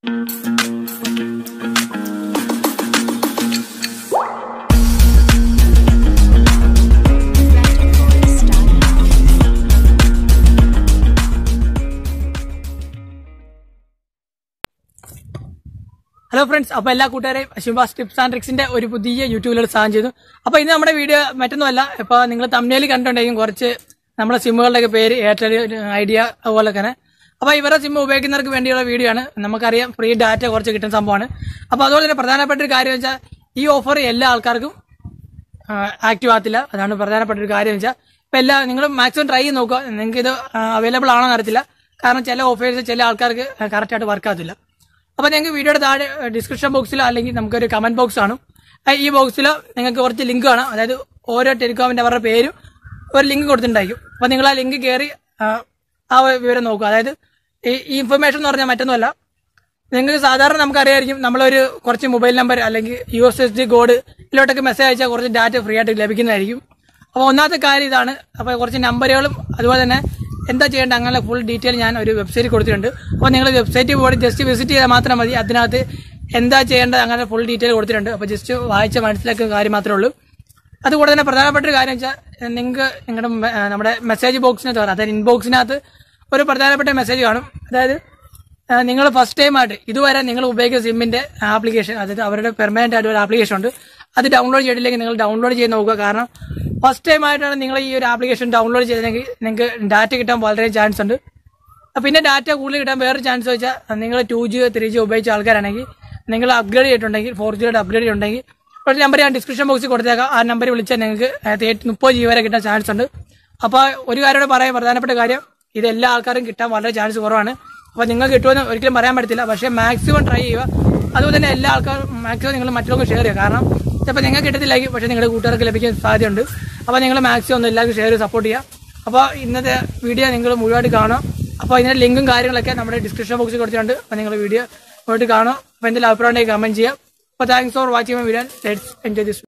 hello friends അപ്പൊ എല്ലാ കൂട്ടുകാരെയും ശിവാസ് ടിപ്സ് ആൻഡ് ട്രിക്സിന്റെ ഒരു പുതിയ യൂട്യൂബിലുള്ള സാധനം ചെയ്തു അപ്പൊ ഇന്ന് നമ്മുടെ വീഡിയോ മറ്റൊന്നുമല്ല ഇപ്പൊ നിങ്ങൾ തമ്മിൽ കണ്ടിട്ടുണ്ടെങ്കിൽ കുറച്ച് നമ്മുടെ സിമ്മുകളുടെ പേര് എയർടെൽ ഐഡിയ അതുപോലെ തന്നെ അപ്പൊ ഇവരുടെ സിം ഉപയോഗിക്കുന്നവർക്ക് വേണ്ടിയുള്ള വീഡിയോ ആണ് നമുക്കറിയാം ഫ്രീ ഡാറ്റ കുറച്ച് കിട്ടുന്ന സംഭവമാണ് അപ്പൊ അതുപോലെ തന്നെ പ്രധാനപ്പെട്ട ഒരു കാര്യം വെച്ചാൽ ഈ ഓഫർ എല്ലാ ആൾക്കാർക്കും ആക്റ്റീവ് ആകത്തില്ല അതാണ് പ്രധാനപ്പെട്ട ഒരു കാര്യം വെച്ചാൽ ഇപ്പൊ എല്ലാ നിങ്ങൾ മാക്സിമം ട്രൈ ചെയ്ത് നോക്കുക നിങ്ങൾക്ക് ഇത് അവൈലബിൾ ആണോ എന്ന് അറിയത്തില്ല കാരണം ചില ഓഫേഴ്സ് ചില ആൾക്കാർക്ക് കറക്റ്റ് ആയിട്ട് വർക്ക് ആകത്തില്ല അപ്പൊ നിങ്ങൾക്ക് വീഡിയോയുടെ താഴെ ഡിസ്ക്രിപ്ഷൻ ബോക്സിലോ അല്ലെങ്കിൽ നമുക്കൊരു കമന്റ് ബോക്സ് കാണും ആ ഈ ബോക്സിൽ നിങ്ങൾക്ക് കുറച്ച് ലിങ്ക് കാണാം അതായത് ഓരോ ടെലികോമിന്റെ അവരുടെ പേരും ഒരു ലിങ്ക് കൊടുത്തിട്ടുണ്ടായിരിക്കും അപ്പൊ നിങ്ങൾ ആ ലിങ്ക് കയറി ആ, ആ വിവരം നോക്കുക അതായത് ഈ ഈ ഇൻഫർമേഷൻ എന്ന് പറഞ്ഞാൽ മറ്റൊന്നുമല്ല നിങ്ങൾക്ക് സാധാരണ നമുക്കറിയായിരിക്കും നമ്മളൊരു കുറച്ച് മൊബൈൽ നമ്പർ അല്ലെങ്കിൽ U S S D code ഇതിലോട്ടൊക്കെ മെസ്സേജ് അയച്ചാൽ കുറച്ച് ഡാറ്റ ഫ്രീ ആയിട്ട് ലഭിക്കുന്നതായിരിക്കും അപ്പോൾ ഒന്നാമത്തെ കാര്യം ഇതാണ് അപ്പോൾ കുറച്ച് നമ്പറുകളും അതുപോലെ തന്നെ എന്താ ചെയ്യേണ്ടത് അങ്ങനെ ഫുൾ ഡീറ്റെയിൽ ഞാൻ ഒരു വെബ്സൈറ്റ് കൊടുത്തിട്ടുണ്ട് അപ്പോൾ നിങ്ങൾ വെബ്സൈറ്റിൽ പോയി ജസ്റ്റ് വിസിറ്റ് ചെയ്താൽ മാത്രം മതി അതിനകത്ത് എന്താ ചെയ്യേണ്ടത് അങ്ങനെ ഫുൾ ഡീറ്റെയിൽ കൊടുത്തിട്ടുണ്ട് അപ്പോൾ ജസ്റ്റ് വായിച്ച് മനസ്സിലാക്കുന്ന കാര്യം മാത്രമേ ഉള്ളൂ അതുകൂടെ തന്നെ പ്രധാനപ്പെട്ട ഒരു കാര്യം വെച്ചാൽ നിങ്ങൾക്ക് നിങ്ങളുടെ മെ- ആ, നമ്മുടെ മെസ്സേജ് ബോക്സിനകത്ത് കാണാം അതായത് ഇൻബോക്സിനകത്ത് ഒരു പ്രധാനപ്പെട്ട മെസ്സേജ് കാണും അതായത് നിങ്ങൾ ഫസ്റ്റ് ടൈം ആയിട്ട് ഇതുവരെ നിങ്ങൾ ഉപയോഗിക്കുന്ന സിമ്മിന്റെ ആപ്ലിക്കേഷൻ അതായത് അവരുടെ പെർമനന്റ് ആയിട്ട് ഒരു ആപ്ലിക്കേഷൻ ഉണ്ട് അത് ഡൗൺലോഡ് ചെയ്തില്ലെങ്കിൽ നിങ്ങൾ ഡൗൺലോഡ് ചെയ്ത് നോക്കുക കാരണം ഫസ്റ്റ് ടൈം ആയിട്ടാണ് നിങ്ങൾ ഈ ഒരു ആപ്ലിക്കേഷൻ ഡൗൺലോഡ് ചെയ്തതെങ്കിൽ നിങ്ങൾക്ക് ഡാറ്റ കിട്ടാൻ വളരെ ചാൻസ് ഉണ്ട് അപ്പൊ പിന്നെ ഡാറ്റ കൂടുതൽ കിട്ടാൻ വേറെ ചാൻസ് വെച്ചാൽ നിങ്ങൾ ടു ജി ത്രീ ജി ഉപയോഗിച്ച ആൾക്കാരാണെങ്കിൽ നിങ്ങൾ അപ്ഗ്രേഡ് ചെയ്തിട്ടുണ്ടെങ്കിൽ ഫോർ ജിയുടെ അപ്ഗ്രേഡ് ചെയ്തിട്ടുണ്ടെങ്കിൽ ഒരു നമ്പർ ഞാൻ ഡിസ്ക്രിപ്ഷൻ ബോക്സിൽ കൊടുത്തേക്കാം ആ നമ്പർ വിളിച്ചാൽ നിങ്ങൾക്ക് തേർട്ടി മുപ്പത് ജി വരെ കിട്ടാൻ ചാൻസ് ഉണ്ട് അപ്പോൾ ഒരു കാര്യം കൂടെ പറയാൻ പ്രധാനപ്പെട്ട കാര്യം ഇത് എല്ലാ ആൾക്കാരും കിട്ടാൻ വളരെ ചാൻസ് കുറവാണ് അപ്പോൾ നിങ്ങൾ കിട്ടുമെന്ന് ഒരിക്കലും പറയാൻ പറ്റത്തില്ല പക്ഷേ മാക്സിമം ട്രൈ ചെയ്യുക അതുപോലെ തന്നെ എല്ലാ ആൾക്കാരും മാക്സിമം നിങ്ങൾ മറ്റുള്ളവർക്ക് ഷെയർ ചെയ്യുക കാരണം ചിലപ്പോൾ നിങ്ങൾക്ക് കിട്ടത്തില്ലായിരിക്കും പക്ഷേ നിങ്ങളുടെ കൂട്ടുകാർക്ക് ലഭിക്കാൻ സാധ്യതയുണ്ട് അപ്പോൾ നിങ്ങൾ മാക്സിമം ഒന്ന് എല്ലാവർക്കും ഷെയർ ചെയ്ത് സപ്പോർട്ട് ചെയ്യുക അപ്പോൾ ഇന്നത്തെ വീഡിയോ നിങ്ങൾ മുഴുവനായിട്ട് കാണാം അപ്പോൾ ഇതിന്റെ ലിങ്കും കാര്യങ്ങളൊക്കെ നമ്മുടെ ഡിസ്ക്രിപ്ഷൻ ബോക്സിൽ കൊടുത്തിട്ടുണ്ട് അപ്പോൾ നിങ്ങൾ വീഡിയോ പോയിട്ട് കാണും അപ്പോൾ എന്തെങ്കിലും അഭിപ്രായം ഉണ്ടെങ്കിൽ കമന്റ് ചെയ്യാം അപ്പോൾ thanks for watching my video let's enjoy this